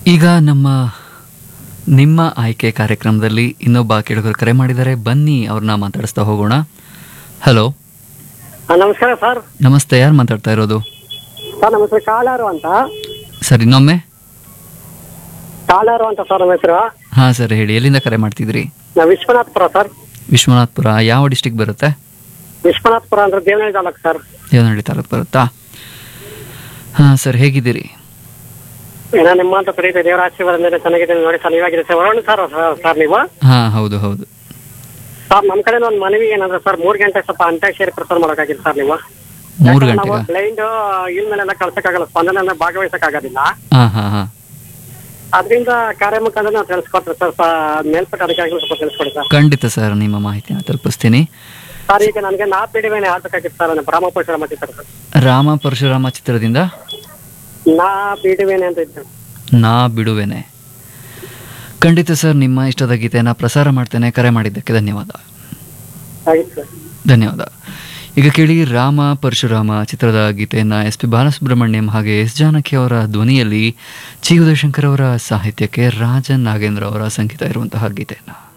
ಈಗ ನಮ್ಮ ನಿಮ್ಮ ಆಯ್ಕೆ ಕಾರ್ಯಕ್ರಮದಲ್ಲಿ ಇನ್ನೊಬ್ಬ ಕೇಳುಗರು ಕರೆ ಮಾಡಿದ್ದಾರೆ ಬನ್ನಿ ಅವ್ರನ್ನ ಮಾತಾಡಿಸ್ತಾ ಹೋಗೋಣ ಹಲೋ ಆ, ನಮಸ್ಕಾರ ಸರ್ ನಮಸ್ತೆ ಯಾರು ಮಾತಾಡ್ತಾ ಇರೋದು ಸರ್ ನಮ್ಮ ಹೆಸರು ಕಾಳಾರು ಅಂತ ಸರ್ ಇನ್ನೊಮ್ಮೆ ಕಾಳಾರು ಅಂತ ಸರ್ ನಮ್ಮ ಹೆಸರು ಹಾಂ ಸರ್ ಹೇಳಿ ಎಲ್ಲಿಂದ ಕರೆ ಮಾಡ್ತಿದ್ರಿ ನಾವು ವಿಶ್ವನಾಥ್ಪುರ ಸರ್ ವಿಶ್ವನಾಥ್ಪುರ ಯಾವ ಡಿಸ್ಟಿಕ್ ಬರುತ್ತೆ ವಿಶ್ವನಾಥ್ಪುರ ಅಂದ್ರೆ ದೇವನಹಳ್ಳಿ ತಾಲೂಕು ಸರ್ ದೇವನಹಳ್ಳಿ ತಾಲೂಕು ಬರುತ್ತಾ ಹಾಂ ಸರ್ ಹೇಗಿದ್ದೀರಿ ಏನೋ ನಿಮ್ಮ ಅಂತ ಪ್ರೀತಿ ದೇವರ ಆಶೀರ್ವಾದ ಮೇಲೆ ಚೆನ್ನಾಗಿದ್ದೀನಿ ನೋಡಿ ಸರ್ ನೀವಾಗಿದೆ sir Varun sir sir- sir ನೀವು ಹಾಂ ಹೌದು ಹೌದು ಸರ್ ನಮ್ಮ ಕಡೆ ಒಂದು ಮನವಿ ಏನಂದ್ರೆ ಸರ್ ಮೂರ್ ಗಂಟೆ ಸ್ವಲ್ಪ ಅಂತ್ಯಾಕ್ಷರಿ ಪ್ರಸಾರ ಮಾಡೋಕ್ಕಾಗಿಲ್ಲ ಸರ್ ನೀವು ಮೂರು ಯಾಕಂದ್ರೆ ನಾವು ಗಂಟೆಗ ಬ್ಲೈಂಡ್ ಇಲ್ ಮೇಲೆಲ್ಲ ಕಳ್ಸಕ್ಕಾಗಲ್ಲ ಸ್ಪಂದನೆಲ್ಲ ಭಾಗವಹಿಸಕ್ಕಾಗೋದಿಲ್ಲ ಹಾಂ ಹಾಂ ಹಾಂ ಅದರಿಂದ ಕಾರ್ಯ ಮುಖಾಂತರ ನಾವು ತಿಳಿಸ್ಕೊಡ್ತೀವಿ ಸರ್ ಸ- ಮೇಲ್ಪಟ್ಟ ಅಧಿಕಾರಿಗಳು ಸ್ವಲ್ಪ ತಿಳಿಸ್ಕೊಡಿ ಸರ್ ಖಂಡಿತ ಸರ್ ನಿಮ್ಮ ಮಾಹಿತಿನ ತಲುಪಿಸ್ತೀನಿ ಸರ್ ಈಗ ನನಗೆ ನಾ ಪಿಡಿವೇನೆ ಆಡ್ಬೇಕಾಗಿತ್ತು ಸರ್ ನನ್ನ ಬ್ರಹ್ಮಪುರ ಮತಿ ಸರ್ ರಾಮ ಪರಶುರಾಮ ಚಿತ್ರದಿಂದ ನಾ ಪಿಡಿವೇನೆ ಅಂತ ಇದ್ದೆ ನಾ ಬಿಡುವೆನೆ ಖಂಡಿತ ಸರ್ ನಿಮ್ಮ ಇಷ್ಟದ ಗೀತೆಯನ್ನು ಪ್ರಸಾರ ಮಾಡ್ತೇನೆ ಕರೆ ಮಾಡಿದ್ದಕ್ಕೆ ಧನ್ಯವಾದ ಆಗಿತ್ತು ಸರ್ ಧನ್ಯವಾದ ಈಗ ಕೇಳಿ ರಾಮ ಪರಶುರಾಮ ಚಿತ್ರದ ಗೀತೆಯನ್ನು ಎಸ್ ಪಿ ಬಾಲಸುಬ್ರಹ್ಮಣ್ಯಂ ಹಾಗೆ ಎಸ್ ಜಾನಕಿ ಅವರ ಧ್ವನಿಯಲ್ಲಿ ಚಿ ಉದಯಶಂಕರ್ ಅವರ ಸಾಹಿತ್ಯಕ್ಕೆ ರಾಜನ್ ನಾಗೇಂದ್ರ ಅವರ ಸಂಗೀತ ಇರುವಂತಹ ಗೀತೆಯನ್ನು